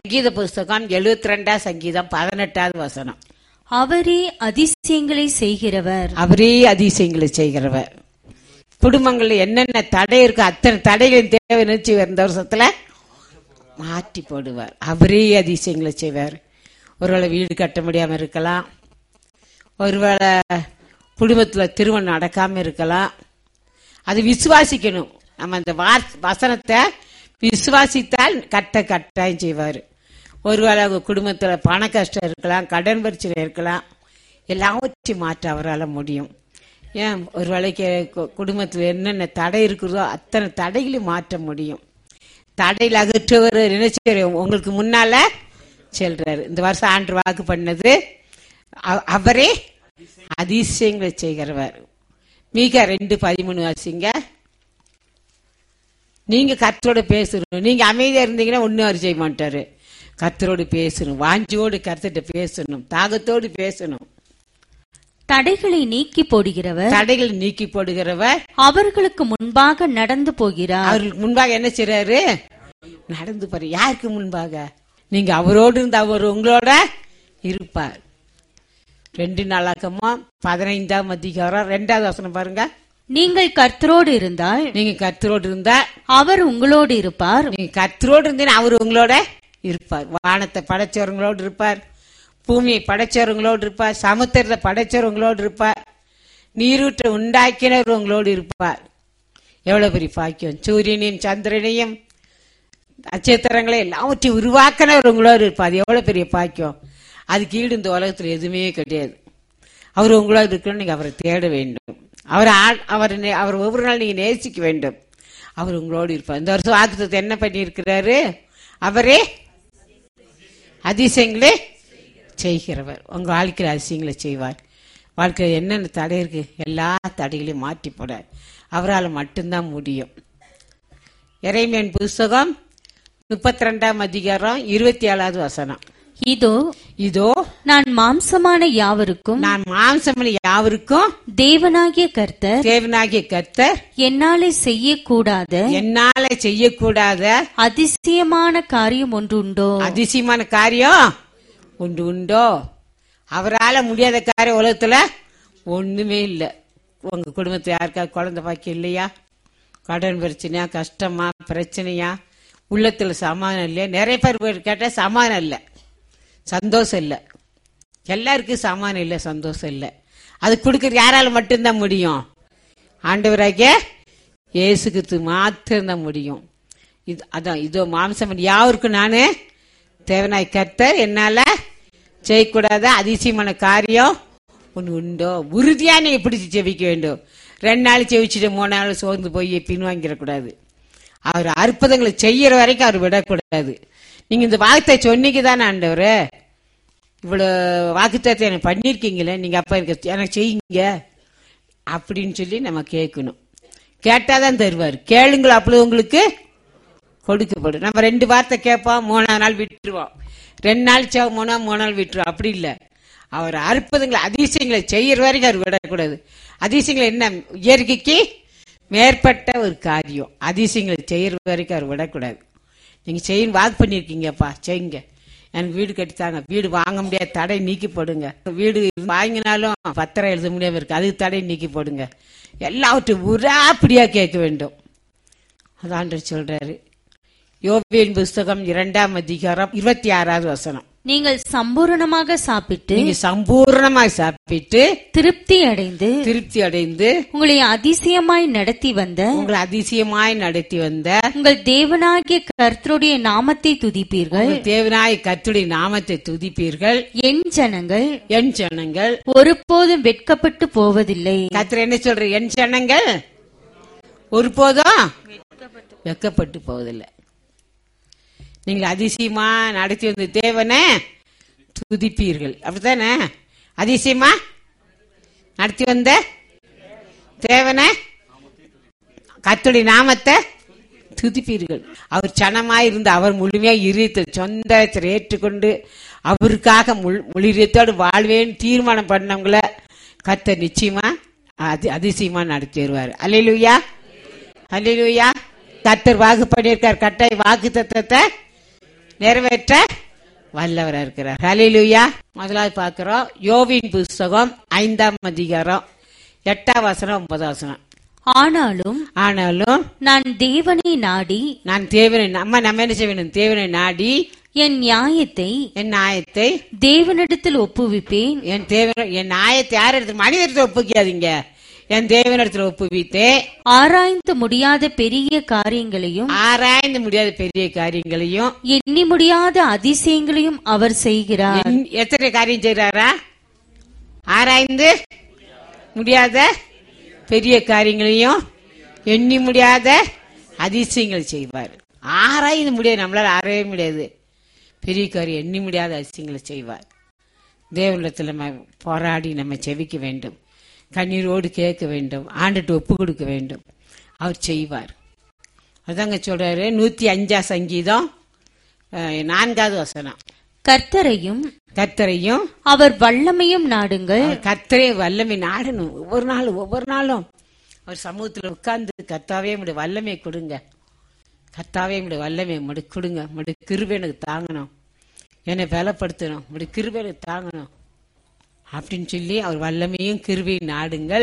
சங்கீத புஸ்தகம் எழுபத்தி ரெண்டாம் சங்கீதம் பதினெட்டாவது வசனம் அவரே அதிசயங்களை செய்கிறவர் அவரே அதிசயங்களை செய்கிறவர் குடும்பங்கள்ல என்னென்ன தடை இருக்கோ அத்தனை தடைகளின் தேவை நினைச்சு இந்த வருஷத்துல மாற்றி போடுவார் அவரே அதிசயங்களை செய்வார் ஒருவேளை வீடு கட்ட முடியாம இருக்கலாம் ஒருவேளை குடும்பத்துல திருமணம் நடக்காம இருக்கலாம் அது விசுவாசிக்கணும் நம்ம அந்த வார்- வசனத்தை விசுவாசித்தால் கட்ட கட்டாயம் செய்வார் ஒருவேளை அவங்க குடும்பத்துல பண கஷ்டம் இருக்கலாம் கடன் பிரச்சனை இருக்கலாம் எல்லாவற்றையும் மாற்ற அவரால் முடியும் ஏன் ஒரு வேளைக்கு கு- குடும்பத்துல என்னென்ன தடை இருக்குதோ அத்தனை தடைகளையும் மாற்ற முடியும் தடையில் அகற்றுவர் நினைச்சு உங்களுக்கு முன்னால செல்றாரு இந்த வருஷம் ஆண்டு வாக்கு பண்ணது அ- அவரே அதிசயங்களை செய்கிறவர் மீக ரெண்டு பதிமூணு வாசிங்க நீங்க கர்த்தரோட பேசணும் நீங்க அமைதியா இருந்தீங்கன்னா ஒன்னும் அவர் செய்ய மாட்டாரு கர்த்தரோடு பேசணும் வாஞ்சியோடு கர்த்தர்கிட்ட பேசணும் தாகத்தோடு பேசணும் தடைகளை நீக்கி போடுகிறவர் தடைகள் நீக்கி போடுகிறவர் அவர்களுக்கு முன்பாக நடந்து போகிறார் அவர்களுக்கு முன்பாக என்ன செய்றாரு நடந்து பாரு யாருக்கு முன்பாக நீங்க அவரோடு இருந்து அவர் உங்களோட இருப்பார் ரெண்டு நாளாக்கமா பதினைந்தாம் அதிகாரம் ரெண்டாவது வசனம் பாருங்க நீங்கள் கர்த்தரோடு இருந்தால் நீங்க கர்த்தரோடு இருந்தா அவர் உங்களோடு இருப்பார் நீங்க கர்த்தரோடு இருந்தீங்கன்னா அவர் உங்களோட இருப்பார் வானத்தை படைச்சவங்களோடு இருப்பார் பூமியை படைச்சவங்களோடு இருப்பார் சமுத்திரத்தை படைச்சவங்களோடு இருப்பார் நீரூற்றை உண்டாக்கினவர் உங்களோடு இருப்பார் எவ்வளவு பெரிய பாக்கியம் சூரியனையும் சந்திரனையும் நட்சத்திரங்களை எல்லாவற்றையும் உருவாக்கினவர் உங்களோடு இருப்பார் அது எவ்வளவு பெரிய பாக்கியம் அதுக்கு ஈடு இந்த உலகத்துல எதுவுமே கிடையாது அவர் உங்களோடு இருக்கணும் நீங்க அவரை தேட வேண்டும் அவர் அவர் நே- அவர் ஒவ்வொரு நாள் நீங்க நேசிக்க வேண்டும் அவர் உங்களோடு இருப்பார் இந்த வருஷம் வாக்குத்தத்தை என்ன பண்ணி இருக்கிறாரு அவரே அதிசயங்களே செய்கிறவர் உங்க வாழ்க்கையில் அதிசயங்களை செய்வார் வாழ்க்கையில் என்னென்ன தடை இருக்கு எல்லா தடைகளையும் மாற்றி போட அவரால் மட்டும்தான் முடியும் இறைமையின் புஸ்தகம் முப்பத்தி ரெண்டாம் அதிகாரம் இருபத்தி ஏழாவது வசனம் இதோ இதோ நான் மாம்சமான யாவருக்கும் நான் மாம்சமணி யாவருக்கும் தேவனாகிய கர்த்தர் தேவனாகிய கர்த்தர் என்னாலே செய்யக்கூடாத என்னால செய்யக்கூடாத அதிசயமான காரியம் ஒன்று உண்டோ அதிசயமான காரியம் உண்டு உண்டோ அவரால முடியாத காரியம் உலகத்துல ஒண்ணுமே இல்லை உங்க குடும்பத்துல யாருக்காவது குழந்தை பாக்கி இல்லையா கடன் பிரச்சனையா கஷ்டமா பிரச்சனையா உள்ளத்துல சமாதானம் இல்லையா நிறைய பேர் போய் கேட்டா சமாதானம் இல்லை சந்தோஷம் இல்லை எல்லாருக்கும் சமாதானம் இல்லை சந்தோஷம் இல்லை அது கொடுக்கறது யாரால மட்டும்தான் முடியும் ஆண்டவராகிய இயேசு கிறிஸ்து மாத்திரம்தான் முடியும் இது அதான் இதோ மாம்சம் யாருக்கும் நானு தேவனாய் கர்த்தர் என்னால செய்யக்கூடாத அதிசயமான காரியம் ஒன்று உண்டோ உறுதியா நீங்க பிடிச்சு செவிக்க வேண்டும் ரெண்டு நாள் செவிச்சுட்டு மூணு நாள் சோர்ந்து போய் பின்வாங்கிடக்கூடாது அவர் அற்புதங்களை செய்யற வரைக்கும் அவர் விடக்கூடாது நீங்க இந்த வார்த்தை சொன்னீங்க தானே ஆண்டவரே இவ்வளவு வாக்குத்தத்தை எனக்கு பண்ணிருக்கீங்களே நீங்க அப்ப எனக்கு எனக்கு செய்யுங்க அப்படின்னு சொல்லி நம்ம கேட்கணும் கேட்டாதான் தருவார் கேளுங்கள் அப்பொழுது உங்களுக்கு கொடுக்கப்படும் நம்ம ரெண்டு வார்த்தை கேட்போம் மூணாவது நாள் விட்டுருவோம் ரெண்டு நாள் சேவ மூணா மூணு நாள் விட்டுருவோம் அப்படி இல்லை அவர் அற்புதங்களை அதிசயங்களை செய்யற வரைக்கும் அவர் விடக்கூடாது அதிசயங்கள் என்ன இயற்கைக்கு மேற்பட்ட ஒரு காரியம் அதிசயங்களை செய்யற வரைக்கும் அவர் விடக்கூடாது நீங்க செய்யும் வாக்கு பண்ணிருக்கீங்கப்பா செய்யுங்க எனக்கு வீடு கட்டித்தாங்க வீடு வாங்க முடியாத தடை நீக்கி போடுங்க வீடு வாங்கினாலும் பத்திரம் எழுத முடியாம இருக்கு அதுக்கு தடை நீக்கி போடுங்க எல்லாவற்றையும் உராப்படியா கேட்க வேண்டும் அதான் சொல்றாரு யோபியின் புஸ்தகம் இரண்டாம் அதிகாரம் இருபத்தி ஆறாவது வசனம் நீங்கள் சம்பூரணமாக சாப்பிட்டு நீங்க சம்பூர்ணமாய் சாப்பிட்டு திருப்தி அடைந்து திருப்தி அடைந்து உங்களை அதிசயமாய் நடத்தி வந்த உங்களை அதிசயமாய் நடத்தி வந்த உங்கள் தேவனாகிய கர்த்தருடைய நாமத்தை துதிப்பீர்கள் உங்கள் தேவனாய் கர்த்தருடைய நாமத்தை துதிப்பீர்கள் என் ஜனங்கள் என் ஜனங்கள் ஒருபோதும் வெட்கப்பட்டு போவதில்லை கர்த்தர் என்ன சொல்ற என் ஜனங்கள் ஒருபோதும் வெக்கப்பட்டு போவதில்லை நீங்கள் அதிசயமா நடத்தி வந்த தேவனை துதிப்பீர்கள் அப்படித்தானே அதிசயமா நடத்தி வந்த தேவனை கர்த்தருடைய நாமத்தை துதிப்பீர்கள் அவர் சனமாய் இருந்து அவர் முழுமையா இருத்த சொந்த ஏற்றுக்கொண்டு அவருக்காக முழு முழுரியத்தோடு வாழ்வேன்னு தீர்மானம் பண்ணவங்கள கர்த்தர் நிச்சயமா அது அதிசயமா நடத்தி வருவார் அல்லையிலுயா அல்லையிலுயா கர்த்தர் வாக்கு பண்ணியிருக்கார் கட்டாய் வாக்கு தத்தத்தை நிறைவேற்ற வல்லவரா இருக்கிறார் ஹalleluya முதலாவது பார்க்கிறோம் யோவின் புஸ்தகம் ஐந்தாம் அதிகாரம் எட்டாம் வசனம் ஒன்பதாம் வசனம் ஆனாலும் ஆனாலும் நான் தேவனை நாடி நான் தேவனை நம்ம நம்ம என்ன செய்ய வேண்டும் தேவனை நாடி என் நியாயத்தை என் நியாயத்தை தேவனிடத்தில் ஒப்புவிப்பேன் என் தேவன் என் நியாயத்தை யார் இடத்துல மனிதத்தில் ஒப்புக்காதீங்க என் தேவனிடத்தில் ஒப்புவித்தே ஆராய்ந்து முடியாத பெரிய காரியங்களையும் ஆராய்ந்து முடியாத பெரிய காரியங்களையும் எண்ணி முடியாத அதிசயங்களையும் அவர் செய்கிறார் என்- எத்தனை காரியம் செய்றாரா ஆராய்ந்து முடியாத பெரிய காரியங்களையும் எண்ணி முடியாத அதிசயங்கள் செய்வார் ஆராய்ந்து முடியாது நம்மளால ஆராய முடியாது பெரிய காரியம் எண்ணி முடியாத அதிசயங்களை செய்வார் தேவனிடத்தில் நம்ம போராடி நம்ம செவிக்க வேண்டும் கண்ணீரோடு கேட்க வேண்டும் ஆண்டுட்டு ஒப்பு கொடுக்க வேண்டும் அவர் செய்வார் அதாங்க சொல்றாரு நூத்தி அஞ்சா சங்கீதம் அஹ், நான்காவது வசனம் கர்த்தரையும் கர்த்தரையும் அவர் வல்லமையும் நாடுங்கள் அவர் கர்த்தரே வல்லமை நாடணும் ஒவ்வொரு நாளும் ஒவ்வொரு நாளும் அவர் சமூகத்தில் உட்கார்ந்து கர்த்தாவே நம்முடைய வல்லமை கொடுங்க கர்த்தாவே நம்முடைய வல்லமை முடி கொடுங்க முடி கிருபை எனக்கு தாங்கணும் என்னை பலப்படுத்தணும் முடி கிருபை எனக்கு தாங்கணும் அப்படின்னு சொல்லி அவர் வல்லமையும் கிருபையும் நாடுங்கள்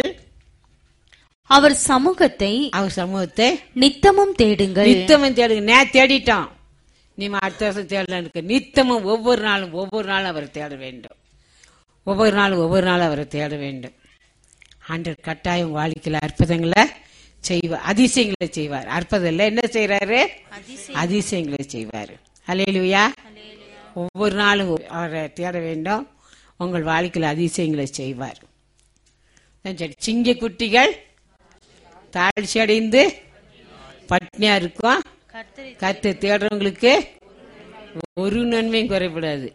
அவர் சமூகத்தை அவர் சமூகத்தை நித்தமும் தேடுங்கள் நித்தமும் தேடுங்க நே தேடிட்டோம் நீ அடுத்த வருஷம் தேடலாம் இருக்கு நித்தமும் ஒவ்வொரு நாளும் ஒவ்வொரு நாளும் அவரை தேட வேண்டும் ஒவ்வொரு நாளும் ஒவ்வொரு நாளும் அவரை தேட வேண்டும் ஆண்டவர் கட்டாயம் வாழ்க்கையில் அற்புதங்களை செய்வார் அதிசயங்களை செய்வார் அற்புதம் இல்லை என்ன செய்யறாரு அதிசயங்களை செய்வார் அலையிலுயா ஒவ்வொரு நாளும் அவரை தேட வேண்டும் உங்கள் வாழ்க்கையில் அதிசயங்களை செய்வார் சரி சிங்க குட்டிகள் தாழ்ச்சி அடைந்து பட்னியா இருக்கும் கத்து தேடுறவங்களுக்கு ஒரு நன்மையும் குறைபடாது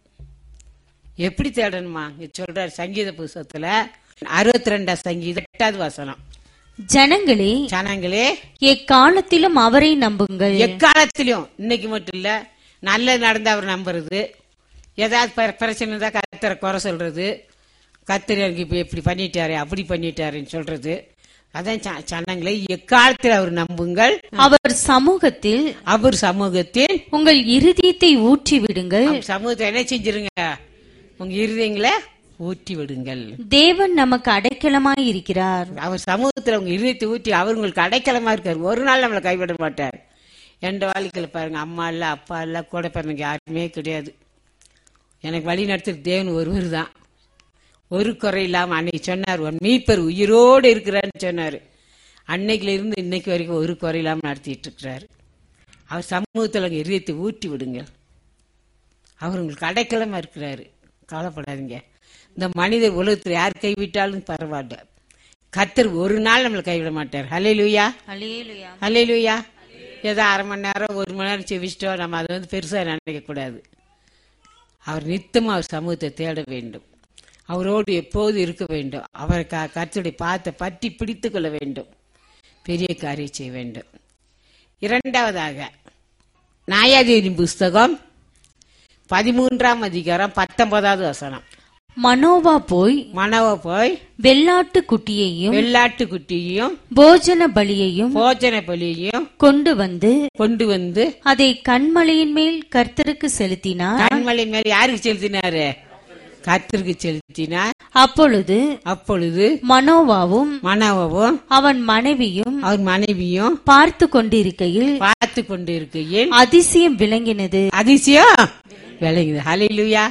எப்படி தேடணுமா இங்க சொல்றாரு சங்கீத புஸ்தகத்துல அறுபத்தி ரெண்டாம் சங்கீதம் எட்டாவது வசனம் ஜனங்களே ஜனங்களே எக்காலத்திலும் அவரை நம்புங்கள் எக்காலத்திலும் இன்னைக்கு மட்டும் இல்ல நல்லது நடந்தா அவர் நம்புறது ஏதாவது பிர- பிரச்சனை இருந்தா கத்தரை குறை சொல்றது கத்தர் எனக்கு இப்ப இப்படி பண்ணிட்டாரு அப்படி பண்ணிட்டாருன்னு சொல்றது அதான் ச- ஜனங்களே எக்காலத்தில் அவர் நம்புங்கள் அவர் சமூகத்தில் அவர் சமூகத்தில் உங்கள் இருதயத்தை ஊற்றி விடுங்கள் அவர் சமூகத்தை என்ன செஞ்சிருங்க உங்க இருதயங்களை ஊற்றி விடுங்கள் தேவன் நமக்கு அடைக்கலமாய் இருக்கிறார் அவர் சமூகத்துல உங்க இருதயத்தை ஊற்றி அவர் உங்களுக்கு அடைக்கலமா இருக்காரு ஒரு நாள் நம்மளை கைவிட மாட்டார் எந்த வாழ்க்கையில பாருங்க அம்மா இல்ல அப்பா இல்ல கூட பிறந்தவங்க யாருமே கிடையாது எனக்கு வழி நடத்துறது தேவன் ஒருவர் தான் ஒரு குறை இல்லாம அன்னைக்கு சொன்னார் உன் மீட்பர் உயிரோடு இருக்கிறான்னு சொன்னாரு அன்னைக்குல இருந்து இன்னைக்கு வரைக்கும் ஒரு குறை இல்லாம நடத்திட்டு இருக்கிறாரு அவர் சமூகத்துல உங்க இதயத்தை ஊற்றி விடுங்க அவர் உங்களுக்கு அடைக்கலமா இருக்கிறாரு கவலைப்படாதீங்க இந்த மனிதர் உலகத்துல யார் கைவிட்டாலும் பரவாயில்ல கத்தர் ஒரு நாள் நம்மளை கைவிட மாட்டார் ஹலே லூயா ஹலே லூயா ஏதோ அரை மணி நேரம் ஒரு மணி நேரம் செவிச்சிட்டோம் நம்ம அதை வந்து பெருசா நினைக்க கூடாது அவர் நித்தம் அவர் சமூகத்தை தேட வேண்டும் அவரோடு எப்போது இருக்க வேண்டும் அவரை க- கர்த்தருடைய பாத்தை பற்றி பிடித்து கொள்ள வேண்டும் பெரிய காரியம் செய்ய வேண்டும் இரண்டாவதாக நாயாதேவின் புஸ்தகம் பதிமூன்றாம் அதிகாரம் பத்தொன்பதாவது வசனம் மனோவா போய் மனவ போய் வெள்ளாட்டு குட்டியையும் வெள்ளாட்டு குட்டியையும் போஜன பலியையும் போஜன பலியையும் கொண்டு வந்து கொண்டு வந்து அதை கண்மலையின் மேல் கர்த்தருக்கு செலுத்தினார் கண்மலை மேல யாருக்கு செலுத்தினாரு கர்த்தருக்கு செலுத்தினார் அப்பொழுது அப்பொழுது மனோவாவும் மனவவும் அவன் மனைவியும் அவர் மனைவியும் பார்த்து கொண்டிருக்கையில் பார்த்து கொண்டு இருக்கையில் அதிசயம் விளங்கினது அதிசயம் விளங்குது ஹalleluya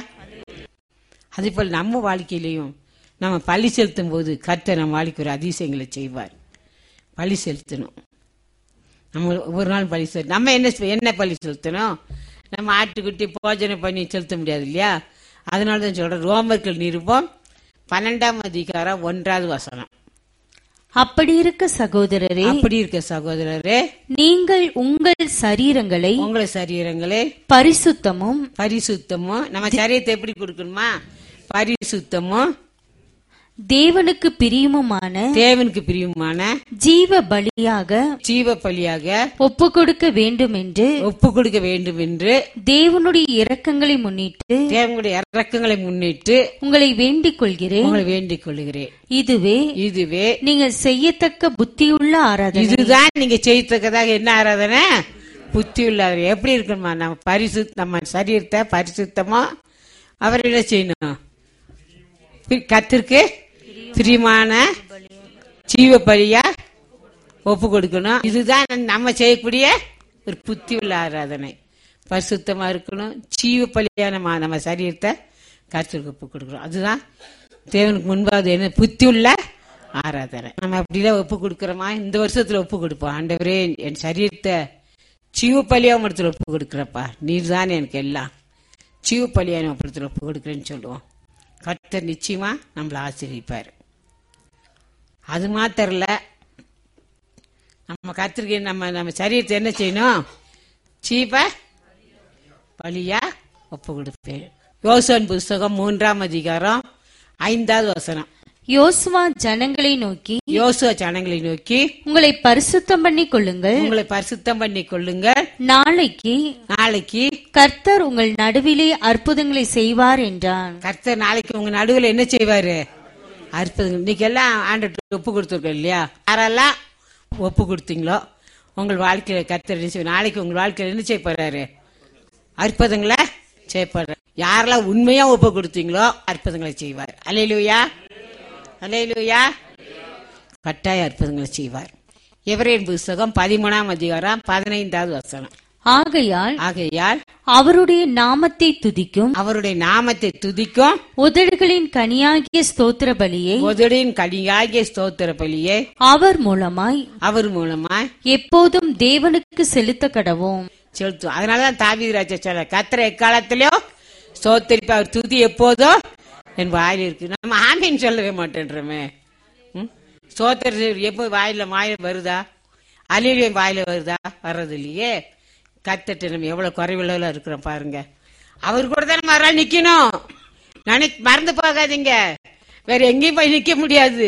அதே போல் நம்ம வாழ்க்கையிலையும் நம்ம பழி செலுத்தும் போது கர்த்தர் நம்ம வாழ்க்கை ஒரு அதிசயங்களை செய்வார் பழி செலுத்தணும் நம்ம ஒவ்வொரு நாள் பழி செலுத்த நம்ம என்ன செ- என்ன பழி செலுத்தணும் நம்ம ஆட்டுக்குட்டி போஜனை பண்ணி செலுத்த முடியாது இல்லையா அதனால தான் சொல்றேன் ரோமர்கள் நிருபம் பன்னெண்டாம் அதிகாரம் ஒன்றாவது வசனம் அப்படி இருக்க சகோதரரே அப்படி இருக்க சகோதரரே நீங்கள் உங்கள் சரீரங்களை உங்களை சரீரங்களே பரிசுத்தமும் பரிசுத்தமும் நம்ம சரீரத்தை எப்படி கொடுக்கணுமா பரிசுத்தமும் தேவனுக்கு பிரியமுமான தேவனுக்கு பிரியமான ஜீவ பலியாக ஜீவ பலியாக ஒப்பு கொடுக்க வேண்டும் என்று ஒப்பு கொடுக்க வேண்டும் என்று தேவனுடைய இரக்கங்களை முன்னிட்டு தேவனுடைய இறக்கங்களை முன்னிட்டு உங்களை வேண்டிக் கொள்கிறேன் உங்களை வேண்டிக் கொள்கிறேன் இதுவே இதுவே நீங்கள் செய்யத்தக்க புத்தியுள்ள ஆராதனை இதுதான் நீங்க செய்யத்தக்கதாக என்ன ஆராதனை புத்தி உள்ளவர் எப்படி இருக்கணுமா நம்ம பரிசு நம்ம சரீரத்தை பரிசுத்தமா அவர் என்ன செய்யணும் பி- கர்த்தருக்கு பிரியமான ஜீவ பலியா ஒப்பு கொடுக்கணும் இதுதான் நம்ம செய்யக்கூடிய ஒரு புத்தி உள்ள ஆராதனை பரிசுத்தமா இருக்கணும் ஜீவ பலியா நம்ம நம்ம சரீரத்தை கர்த்தருக்கு ஒப்பு கொடுக்கணும் அதுதான் தேவனுக்கு முன்பாக என்ன புத்தி உள்ள ஆராதனை நம்ம அப்படிலாம் ஒப்பு கொடுக்கறோமா இந்த வருஷத்துல ஒப்பு கொடுப்போம் ஆண்டவரே என் சரீரத்தை ஜீவ பலியா இடத்துல ஒப்பு கொடுக்குறப்பா நீர் தான் எனக்கு எல்லாம் ஜீவ பலியான இடத்துல ஒப்பு கொடுக்குறேன்னு சொல்லுவோம் கர்த்தர் நிச்சயமா நம்மளை ஆசீர்விப்பார் அது மாத்திரம் இல்ல நம்ம கத்திரிக்கை நம்ம நம்ம சரீரத்தை என்ன செய்யணும் சீப்ப பலியா ஒப்பு கொடுப்பேன் யோசன் புஸ்தகம் மூன்றாம் அதிகாரம் ஐந்தாவது வசனம் யோசுவா ஜனங்களை நோக்கி யோசுவ ஜனங்களை நோக்கி உங்களை பரிசுத்தம் பண்ணிக் கொள்ளுங்கள் உங்களை பரிசுத்தம் பண்ணி கொள்ளுங்க நாளைக்கு நாளைக்கு கர்த்தர் உங்கள் நடுவிலே அற்புதங்களை செய்வார் என்றான் கர்த்தர் நாளைக்கு உங்க நடுவில் என்ன செய்வாரு அற்புதம் இன்னைக்கு எல்லாம் ஆண்டு ஒப்பு கொடுத்துருக்கோம் இல்லையா யாரெல்லாம் ஒப்பு கொடுத்தீங்களோ உங்கள் வாழ்க்கையில கர்த்தர் என்ன செய்வார் நாளைக்கு உங்கள் வாழ்க்கையில என்ன செய்ய போறாரு அற்புதங்களை செய்ய போறாரு யாரெல்லாம் உண்மையா ஒப்பு கொடுத்தீங்களோ அற்புதங்களை செய்வார் அலையிலுயா அலையிலுயா கட்டாய அற்புதங்களை செய்வார் எவரேன் புஸ்தகம் பதிமூணாம் அதிகாரம் பதினைந்தாவது வசனம் ஆகையால் ஆகையால் அவருடைய நாமத்தை துதிக்கும் அவருடைய நாமத்தை துதிக்கும் உதடுகளின் கனியாகிய ஸ்தோத்திர பலியை உதடின் கலியாகிய ஸ்தோத்திர பலியை அவர் மூலமாய் அவர் மூலமா எப்போதும் தேவனுக்கு செலுத்த கடவோம் செலுத்தும் அதனாலதான் தாவீது ராஜா சொல்ல கத்திர எக்காலத்திலயோ ஸ்தோத்தரிப்பு அவர் துதி எப்போதோ என் வாயில் இருக்கு நம்ம ஆமீன் சொல்லவே மாட்டேன்றமே ம்? ஸ்தோத்திர எப்போ வாயில வாயில வருதா அலிலியம் வாயில வருதா வர்றது இல்லையே கத்துட்டு நம்ம எவ்வளவு குறைவுள்ள இருக்கிறோம் பாருங்க அவர் கூட தான் நம்ம ஒரு நாள் நிக்கணும் நினை மறந்து போகாதீங்க வேற எங்கேயும் போய் நிக்க முடியாது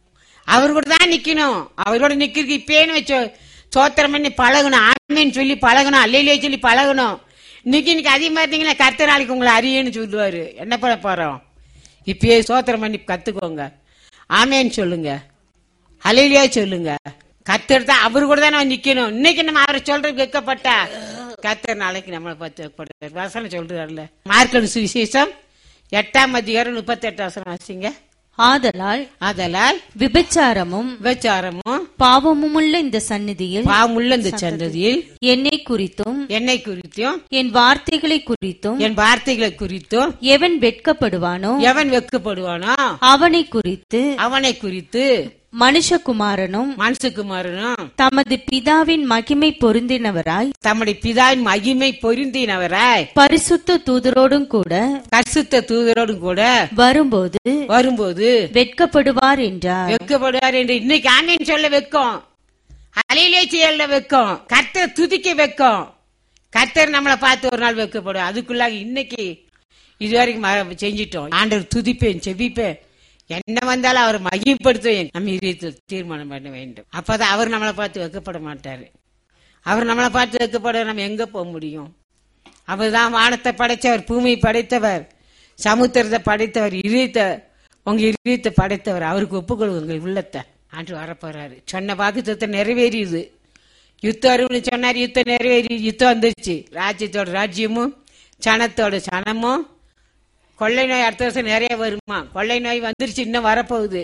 அவர் கூட தான் நிக்கணும் அவரோட நிக்கிறதுக்கு இப்பேன்னு வச்சோ சோத்திரம் பண்ணி பழகணும் ஆமேன்னு சொல்லி பழகணும் அல்லையிலே சொல்லி பழகணும் இன்னைக்கு இன்னைக்கு அதிகமா இருந்தீங்கன்னா கர்த்தர் நாளைக்கு உங்களை அறியன்னு சொல்லுவாரு என்ன பண்ண போறோம் இப்பயே சோத்திரம் பண்ணி கத்துக்கோங்க ஆமேன்னு சொல்லுங்க அலையிலேயே சொல்லுங்க கத்தர் தான் அவரு கூட தான் நம்ம நிக்கணும் இன்னைக்கு நம்ம அவரை சொல்றது வைக்கப்பட்டா கத்தர் நாளைக்கு நம்மளை பார்த்து வைக்கப்படுறார் வசனம் சொல்றாருல மார்க்கன் சுவிசேஷம் எட்டாம் அதிகாரம் முப்பத்தி எட்டாம் வசனம் வாசிங்க ஆதலால் ஆதலால் விபச்சாரமும் விபச்சாரமும் பாவமுமுள்ள இந்த சந்நிதியில் பாவமுள்ள இந்த சந்ததியில் என்னை குறித்தும் என்னை குறித்தும் என் வார்த்தைகளை குறித்தும் என் வார்த்தைகளை குறித்தும் எவன் வெட்கப்படுவானோ எவன் வெட்கப்படுவானோ அவனை குறித்து அவனை குறித்து மனுஷகுமாரனும் மனசுக்குமாரனும் தமது பிதாவின் மகிமை பொருந்தினவராய் தம்முடைய பிதாவின் மகிமை பொருந்தினவராய் பரிசுத்த தூதரோடும் கூட கர்சுத்த தூதரோடும் கூட வரும்போது வரும்போது வெட்கப்படுவார் என்றார் வெட்கப்படுவார் என்று இன்னைக்கு ஆமீன் சொல்ல வைக்கும் அலையிலே செயல்ல வைக்கும் கர்த்தர் துதிக்க வைக்கும் கர்த்தர் நம்மளை பார்த்து ஒரு நாள் வைக்கப்படும் அதுக்குள்ளாக இன்னைக்கு இதுவரைக்கும் ம- செஞ்சிட்டோம் ஆண்டவர் துதிப்பேன் செபிப்பேன் என்ன வந்தாலும் அவர் மகிமைப்படுத்துவேன் நம்ம இதயத்தில் தீர்மானம் பண்ண வேண்டும் அப்பதான் அவர் நம்மளை பார்த்து வைக்கப்பட மாட்டாரு அவர் நம்மளை பார்த்து வைக்கப்பட நம்ம எங்க போக முடியும் அவர்தான் வானத்தை படைத்தவர் பூமியை படைத்தவர் சமுத்திரத்தை படைத்தவர் இதயத்தை உங்க இதயத்தை படைத்தவர் அவருக்கு ஒப்புக்கொள்ளுங்க உங்கள் உள்ளத்தை ஆண்டு வரப்போறாரு சொன்ன வாக்குத்தத்தை நிறைவேறியுது யுத்தம் வரும்னு சொன்னார் யுத்தம் நிறைவேறி யுத்தம் வந்துருச்சு ராஜ்யத்தோட ராஜ்யமும் சனத்தோட சனமும் கொள்ளை நோய் அடுத்த வருஷம் நிறைய வருமா கொள்ளை நோய் வந்துருச்சு இன்னும் வரப்போகுது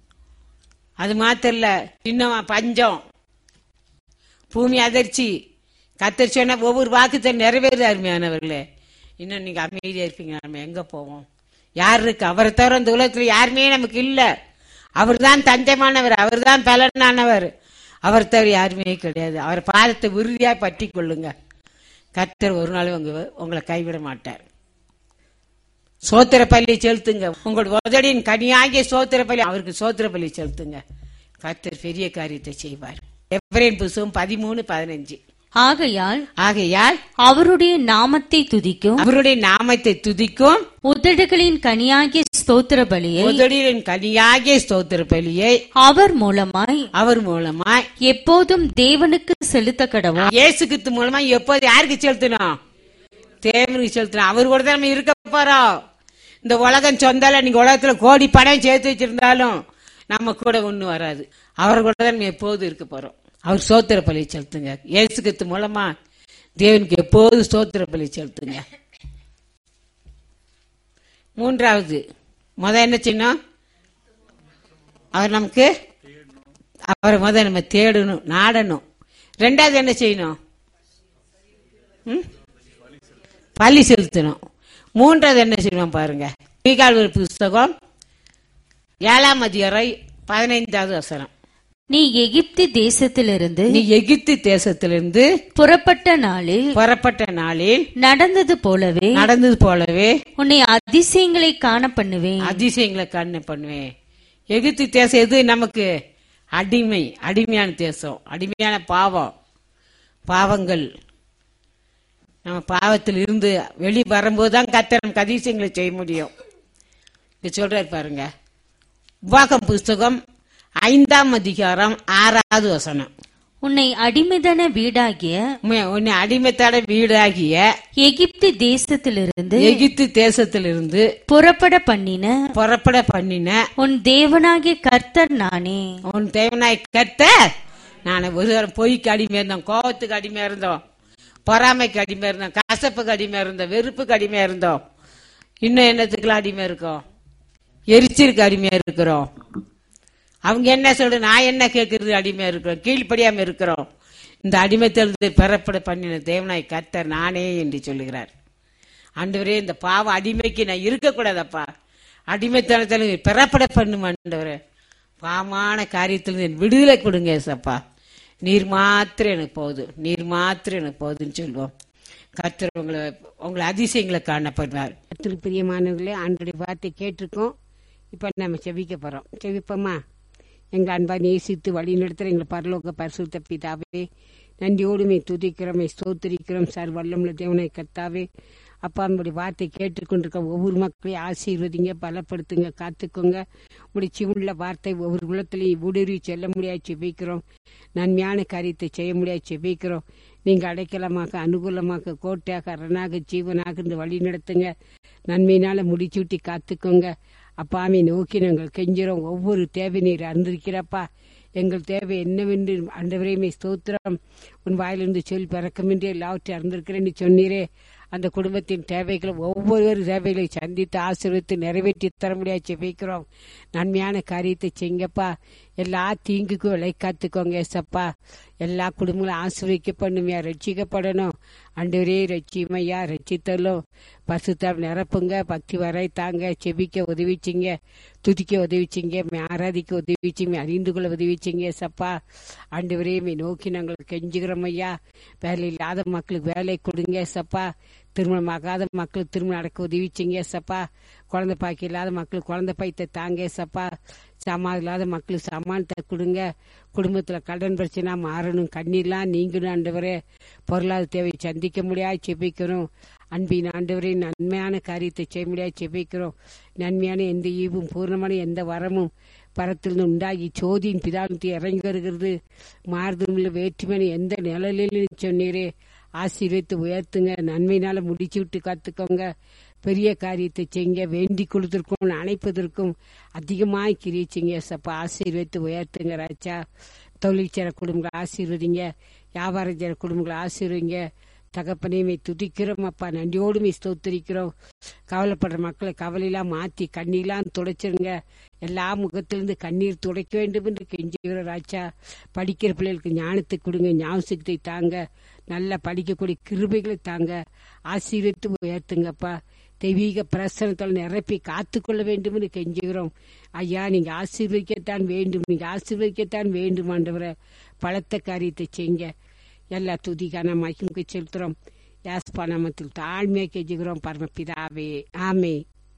அது மாத்திரம் இல்ல இன்னும் பஞ்சம் பூமி அதிர்ச்சி கத்தர் சொன்ன ஒவ்வொரு வாக்குத்தை நிறைவேறு அருமையானவர்களே இன்னும் நீங்க அமைதியா இருப்பீங்க நம்ம எங்க போவோம் யார் இருக்கு அவரை தவிர இந்த உலகத்துல யாருமே நமக்கு இல்ல அவர்தான் தஞ்சமானவர் அவர்தான் பலனானவர் அவர் தவிர யாருமே கிடையாது அவர் பாதத்தை உறுதியா பற்றி கொள்ளுங்க கர்த்தர் ஒரு நாள் உங்க உங்களை கைவிட மாட்டார் சோத்திர பள்ளி செலுத்துங்க உங்களோட உதடின் கனியாகிய சோத்திர பள்ளி அவருக்கு சோத்திர பள்ளி செலுத்துங்க கர்த்தர் பெரிய காரியத்தை செய்வார் எவரேன் புஸ்தகம் பதிமூணு பதினஞ்சு ஆகையால் ஆகையால் அவருடைய நாமத்தை துதிக்கும் அவருடைய நாமத்தை துதிக்கும் உதடுகளின் கனியாகிய ஸ்தோத்திர பலியை உதடியின் கனியாகிய ஸ்தோத்திர பலியை அவர் மூலமாய் அவர் மூலமாய் எப்போதும் தேவனுக்கு செலுத்த கடவோம் இயேசு கிறிஸ்து மூலமா எப்போது யாருக்கு செலுத்தணும் தேவனுக்கு செலுத்தணும் அவர் கூட தான் நம்ம இருக்க போறோம் இந்த உலகம் சொந்தால நீங்க உலகத்துல கோடி பணம் சேர்த்து வச்சிருந்தாலும் நம்ம கூட ஒண்ணு வராது அவர் கூட தான் நம்ம எப்போதும் இருக்க போறோம் அவர் சோத்திர பலி செலுத்துங்க இயேசு கிறிஸ்து மூலமா தேவனுக்கு எப்போது ஸ்தோத்திர பலி செலுத்துங்க மூன்றாவது முத என்ன செய்யணும் அவர் நமக்கு அவரை முத நம்ம தேடணும் நாடணும் ரெண்டாவது என்ன செய்யணும் ம்? பலி செலுத்தணும் மூன்றாவது என்ன செய்யணும் பாருங்க மீகால் ஒரு புஸ்தகம் ஏழாம் அதிகாரம் பதினைந்தாவது வசனம் நீ எகிப்து தேசத்திலிருந்து நீ எகிப்து தேசத்திலிருந்து புறப்பட்ட நாளில் புறப்பட்ட நாளில் நடந்தது போலவே நடந்தது போலவே உன்னை அதிசயங்களை காண பண்ணுவேன் அதிசயங்களை கண்ணு பண்ணுவேன் எகிப்து தேசம் எது நமக்கு அடிமை அடிமையான தேசம் அடிமையான பாவம் பாவங்கள் நம்ம பாவத்தில் இருந்து வெளி வரும்போது தான் கர்த்தர் நமக்கு அதிசயங்களை செய்ய முடியும் இது சொல்றாரு பாருங்க உபாகம் புஸ்தகம் ஐந்தாம் அதிகாரம் ஆறாவது வசனம் உன்னை அடிமைதன வீடாகிய உம்மை- உன்னை அடிமைத்தட வீடாகிய எகிப்து தேசத்திலிருந்து எகிப்து தேசத்திலிருந்து புறப்பட பண்ணின புறப்பட பண்ணின உன் தேவனாகிய கர்த்தர் நானே உன் தேவனாய் கத்த நான் ஒரு தரம் பொய்க்கு அடிமையா இருந்தோம் கோபத்துக்கு அடிமையா இருந்தோம் பொறாமைக்கு அடிமையா இருந்தோம் கசப்புக்கு அடிமையா இருந்தோம் வெறுப்புக்கு அடிமையா இருந்தோம் இன்னும் என்னத்துக்குலாம் அடிமை இருக்கோம் எரிச்சலுக்கு அடிமையா இருக்கிறோம் அவங்க என்ன சொல்ற நான் என்ன கேட்கறது அடிமையா இருக்கிறோம் கீழ்ப்படியாம இருக்கிறோம் இந்த அடிமைத்திலிருந்து பெறப்பட பண்ணின தேவனாய் கர்த்தர் நானே என்று சொல்லுகிறார் ஆண்டவரே இந்த பாவ அடிமைக்கு நான் இருக்கக்கூடாதப்பா அடிமைத்தனத்தில் பெறப்பட பண்ணும் ஆண்டவரே பாவமான காரியத்தில் என் விடுதலை கொடுங்க ஏசப்பா நீர் மாத்திரம் எனக்கு போதும் நீர் மாத்திரம் எனக்கு போதுன்னு சொல்லுவோம் கர்த்தர் உங்களை உங்களை அதிசயங்களை காணப்படுவார் கர்த்தர் பிரியமானவர்களே ஆண்டுடைய வார்த்தை கேட்டிருக்கோம் இப்போ நம்ம செவிக்க போகிறோம் செவிப்போமா எங்கள் அன்பா நேசித்து வழி நடத்துகிற எங்கள் பரலோக பரிசுத்த பிதாவே நன்றியோடுமே துதிக்கிறோமே ஸ்தோத்திரிக்கிறோம் சார் வல்லமுள்ள தேவனை கர்த்தாவே அப்பா நம்முடைய வார்த்தை கேட்டுக்கொண்டிருக்க ஒவ்வொரு மக்களையும் ஆசீர்வதிங்க பலப்படுத்துங்க காத்துக்கோங்க முடிச்சு உள்ள வார்த்தை ஒவ்வொரு குலத்திலையும் ஊடுருவி செல்ல முடியாது செபிக்கிறோம் நன்மையான காரியத்தை செய்ய முடியாது செபிக்கிறோம் நீங்க அடைக்கலமாக அனுகூலமாக கோட்டையாக அரணாக ஜீவனாக இருந்து வழி நடத்துங்க நன்மையினால முடிச்சுட்டி காத்துக்கோங்க அப்பாமை நோக்கி நாங்கள் கெஞ்சுறோம் ஒவ்வொரு தேவை நீர் அறிந்திருக்கிறப்பா எங்கள் தேவை என்னவென்று அண்டவரையுமே ஸ்தோத்திரம் உன் வாயிலிருந்து சொல் பிறக்கமின்றி எல்லாவற்றையும் அறிந்திருக்கிறேன்னு சொன்னீரே அந்த குடும்பத்தின் தேவைகளை ஒவ்வொரு தேவைகளை சந்தித்து ஆசீர்வித்து நிறைவேற்றி தர முடியாது செபிக்கிறோம் நன்மையான காரியத்தை செய்யுங்கப்பா எல்லா தீங்குக்கும் விலை காத்துக்கோங்க ஏசப்பா எல்லா குடும்பங்களும் ஆசீர்விக்கப்படணுமையா ரட்சிக்கப்படணும் அண்டவரே ரட்சிமையா ரட்சித்தலும் பசுத்தால் நிரப்புங்க பக்தி வரை தாங்க செபிக்க உதவிச்சிங்க துதிக்க உதவிச்சிங்க ஆராதிக்க உதவிச்சிங்க அறிந்து கொள்ள உதவிச்சிங்க சப்பா ஆண்டவரே மே நோக்கி நாங்கள் கெஞ்சுகிறோம் ஐயா வேலை இல்லாத மக்களுக்கு வேலை கொடுங்க சப்பா திருமணம் ஆகாத மக்களுக்கு திருமணம் நடக்க உதவிச்சிங்க சப்பா குழந்தை பாக்கி இல்லாத மக்களுக்கு குழந்தை பைத்தை தாங்க சப்பா சாமான் இல்லாத மக்களுக்கு சாமானத்தை கொடுங்க குடும்பத்தில் கடன் பிரச்சனை மாறணும் கண்ணீர்லாம் நீங்கணும் ஆண்டவரே பொருளாதார தேவை சந்திக்க முடியாது செபிக்கணும் அன்பின் ஆண்டவரே நன்மையான காரியத்தை செய்ய முடியாது செபிக்கிறோம் நன்மையான எந்த ஈவும் பூர்ணமான எந்த வரமும் பரத்திலிருந்து உண்டாகி சோதியின் பிதானத்தை இறங்கி வருகிறது மாறுதல் வேற்றுமணி எந்த நிழலிலும் சொன்னீரே ஆசீர்வித்து உயர்த்துங்க நன்மையினால முடிச்சு விட்டு காத்துக்கோங்க பெரிய காரியத்தை செய்யுங்க வேண்டி கொடுத்திருக்கும் அணைப்பதற்கும் அதிகமாய் கிரிச்சிங்க சப்பா ஆசீர்வித்து உயர்த்துங்க ராஜா தொழில் செய்கிற குடும்பங்களை ஆசீர்வதிங்க வியாபாரம் செய்கிற குடும்பங்களை ஆசீர்வதிங்க தகப்பனையுமே துதிக்கிறோம் அப்பா நன்றியோடுமே ஸ்தோத்திரிக்கிறோம் கவலைப்படுற மக்களை கவலையெல்லாம் மாத்தி கண்ணீர்லாம் துடைச்சிருங்க எல்லா முகத்திலிருந்து கண்ணீர் துடைக்க வேண்டும் என்று கெஞ்சுகிறோம் ராஜா படிக்கிற பிள்ளைகளுக்கு ஞானத்தை கொடுங்க ஞாபகத்தை தாங்க நல்லா படிக்கக்கூடிய கிருபைகளை தாங்க ஆசீர்வித்து உயர்த்துங்கப்பா தெய்வீக பிரசனத்தால் நிரப்பி காத்துக்கொள்ள வேண்டும் என்று கெஞ்சுகிறோம் ஐயா நீங்க ஆசீர்வதிக்கத்தான் வேண்டும் நீங்க ஆசீர்வதிக்கத்தான் வேண்டும் ஆண்டவரை பலத்த காரியத்தை செய்யுங்க எல்லா துதிக்கான மகிமுக்கு செலுத்துறோம் யாஸ்பா நாமத்தில் தாழ்மையாக கெஞ்சுகிறோம் பரமபிதாவே ஆமே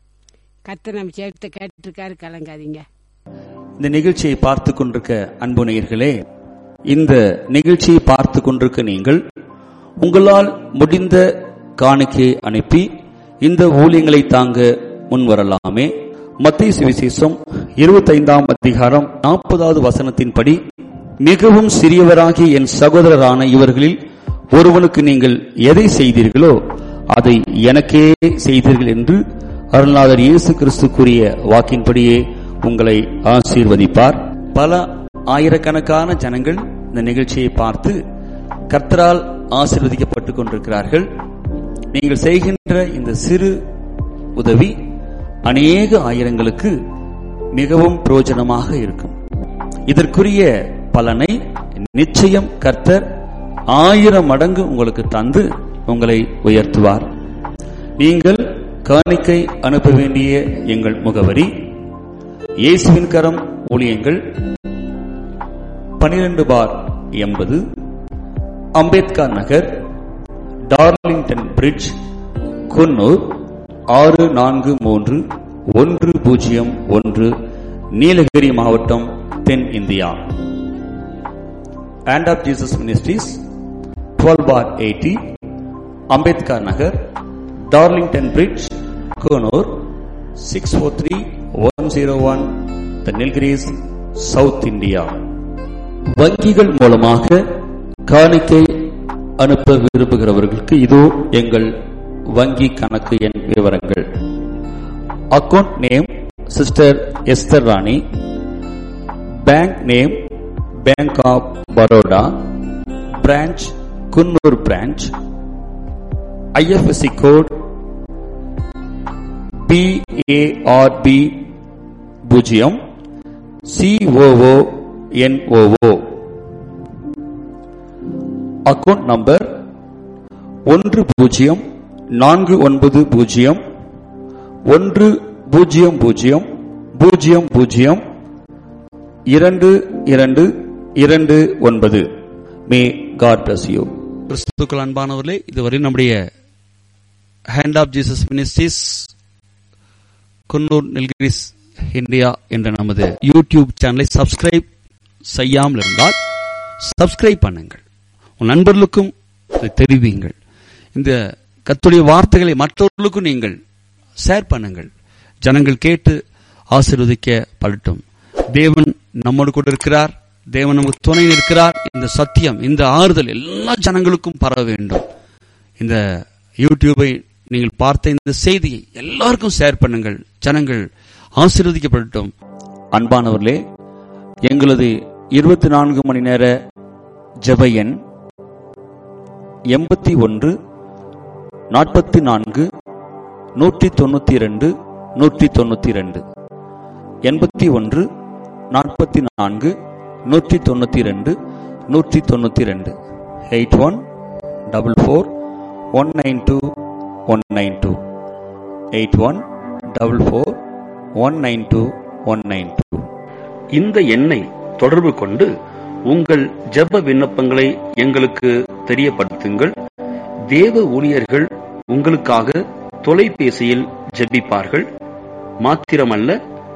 கத்த நம்ம சேர்த்து கேட்டிருக்காரு கலங்காதீங்க இந்த நிகழ்ச்சியை பார்த்து கொண்டிருக்க அன்பு நேயர்களே இந்த நிகழ்ச்சியை பார்த்து கொண்டிருக்க நீங்கள் உங்களால் முடிந்த காணிக்கையை அனுப்பி இந்த ஊழியங்களை தாங்க முன்வரலாமே மத்திய சுவிசேஷம் இருபத்தைந்தாம் அதிகாரம் நாற்பதாவது வசனத்தின்படி மிகவும் சிறியவராகிய என் சகோதரரான இவர்களில் ஒருவனுக்கு நீங்கள் எதை செய்தீர்களோ அதை எனக்கே செய்தீர்கள் என்று அருள்நாதர் இயேசு கிறிஸ்து கூறிய வாக்கின்படியே உங்களை ஆசீர்வதிப்பார் பல ஆயிரக்கணக்கான ஜனங்கள் இந்த நிகழ்ச்சியை பார்த்து கர்த்தரால் ஆசீர்வதிக்கப்பட்டுக் கொண்டிருக்கிறார்கள் நீங்கள் செய்கின்ற இந்த சிறு உதவி அநேக ஆயிரங்களுக்கு மிகவும் பிரயோஜனமாக இருக்கும் இதற்குரிய பலனை நிச்சயம் கர்த்தர் ஆயிரம் மடங்கு உங்களுக்கு தந்து உங்களை உயர்த்துவார் நீங்கள் காணிக்கை அனுப்ப வேண்டிய எங்கள் முகவரி இயேசுவின் கரம் ஊழியங்கள் பனிரெண்டு பார் எண்பது அம்பேத்கர் நகர் டார்லிங்டன் பிரிட்ஜ் குன்னூர் ஆறு நான்கு மூன்று ஒன்று பூஜ்ஜியம் ஒன்று நீலகிரி மாவட்டம் தென் India and of Jesus Ministries, 12 bar 80, Ambedkar Nagar, Darlington Bridge, Konur, 643-101, The Nilgiris, South India. வங்கிகள் மூலமாக காணிக்கை அனுப்ப விரும்புகிறவர்களுக்கு இதோ எங்கள் வங்கி கணக்கு எண் விவரங்கள் account name sister Esther Rani bank name bank of Baroda branch Coonoor branch IFSC code BARB பூஜ்ஜியம் சிஓஓ என்ஓஓ அக்கவுண்ட் நம்பர் ஒன்று பூஜ்ஜியம் நான்கு ஒன்பது பூஜ்ஜியம் ஒன்று பூஜ்ஜியம் பூஜ்ஜியம் பூஜ்ஜியம் பூஜ்ஜியம் இரண்டு இரண்டு இரண்டு ஒன்பது மே காட் பிளஸ் யூ கிறிஸ்துக்கள் அன்பானவர்களே இதுவரை நம்முடைய hand of Jesus ministries Coonoor Nilgiris India என்ற நமது யூடியூப் சேனலை சப்ஸ்கிரைப் செய்யாமல் இருந்தால் சப்ஸ்கிரைப் பண்ணுங்கள் உன் நண்பர்களுக்கும் இதை தெரிவியுங்கள் இந்த கத்துடைய வார்த்தைகளை மற்றவர்களுக்கும் நீங்கள் ஷேர் பண்ணுங்கள் ஜனங்கள் கேட்டு ஆசீர்வதிக்க படட்டும் தேவன் நம்மோடு கூட இருக்கிறார் தேவன் நமக்கு துணை இருக்கிறார் இந்த சத்தியம் இந்த ஆறுதல் எல்லா ஜனங்களுக்கும் பரவ வேண்டும் இந்த யூடியூபை நீங்கள் பார்த்த இந்த செய்தியை எல்லாருக்கும் ஷேர் பண்ணுங்கள் ஜனங்கள் ஆசீர்வதிக்கப்படட்டும் அன்பானவர்களே எங்களது இருபத்தி நான்கு மணி நேர ஜெப எண் எண்பத்தி ஒன்று நாற்பத்தி நான்கு நூற்றி தொண்ணூத்தி இரண்டு நூற்றி தொண்ணூத்தி இரண்டு எண்பத்தி ஒன்று நாற்பத்தி நான்கு நூற்றி தொண்ணூத்தி இரண்டு நூற்றி தொண்ணூத்தி ரெண்டு eight one double four one nine two one nine two eight one double four one nine two one nine two இந்த எண்ணை தொடர்பு கொண்டு உங்கள் ஜெப விண்ணப்பங்களை எங்களுக்கு தெரியப்படுத்துங்கள் தேவ ஊழியர்கள் உங்களுக்காக தொலைபேசியில் ஜெபிப்பார்கள் மாத்திரமல்ல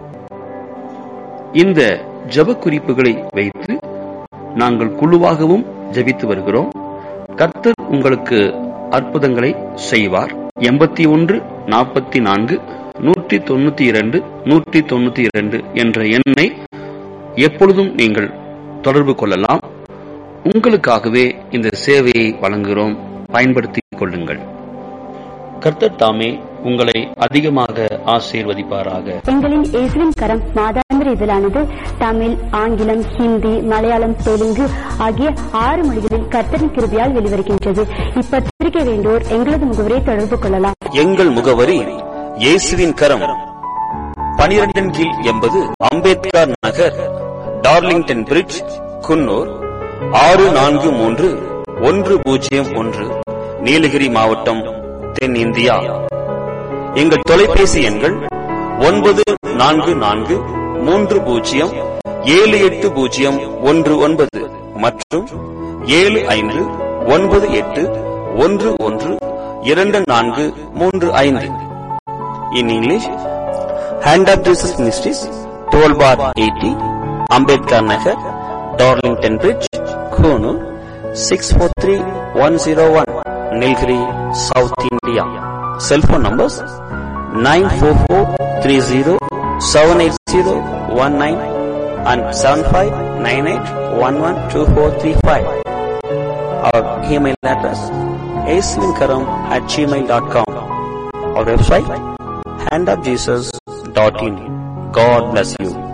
இந்த ஜெப குறிப்புகளை வைத்து நாங்கள் குழுவாகவும் ஜெபித்து வருகிறோம் கர்த்தர் உங்களுக்கு அற்புதங்களை செய்வார் எண்பத்தி ஒன்று நாற்பத்தி நான்கு நூற்றி தொண்ணூத்தி இரண்டு நூற்றி தொண்ணூத்தி இரண்டு என்ற எண்ணை எப்பொழுதும் நீங்கள் தொடர்பு கொள்ளலாம் உங்களுக்காகவே இந்த சேவையை வழங்குகிறோம் பயன்படுத்திக் கொள்ளுங்கள் கர்த்தர் தாமே உங்களை அதிகமாக ஆசீர்வதிப்பாராக எங்களின் இயேசுவின் கரம் மாதாந்திர இதழானது தமிழ் ஆங்கிலம் ஹிந்தி மலையாளம் தெலுங்கு ஆகிய ஆறு மொழிகளில் கர்த்தரின் கிருபையால் வெளிவருகின்றது இப்பத்திரிகை வேண்டோர் எங்களது முகவரை தொடர்பு கொள்ளலாம் எங்கள் முகவரி இயேசுவின் கரம் பனிரெண்டின் கீழ் எண்பது அம்பேத்கர் நகர் டார்லிங்டன் பிரிட்ஜ் குன்னூர் ஆறு நான்கு மூன்று ஒன்று பூஜ்ஜியம் ஒன்று நீலகிரி மாவட்டம் தென் இந்தியா எங்கள் தொலைபேசி எண்கள் ஒன்பது நான்கு நான்கு மூன்று பூஜ்ஜியம் ஏழு எட்டு பூஜ்ஜியம் ஒன்று ஒன்பது மற்றும் ஏழு ஐந்து ஒன்பது எட்டு ஒன்று ஒன்று இரண்டு நான்கு மூன்று ஐந்து in English hand of Jesus ministries twelve bar eighty Ambedkar Nagar Darlington bridge Coonoor six four three one zero one Nilgiri south India cellphone numbers nine four four three zero seven eight zero one nine and seven five nine eight one one two four three five our email address ஏஸ்லிங்கரம் at Gmail dot com our website handofjesus.in. God bless you.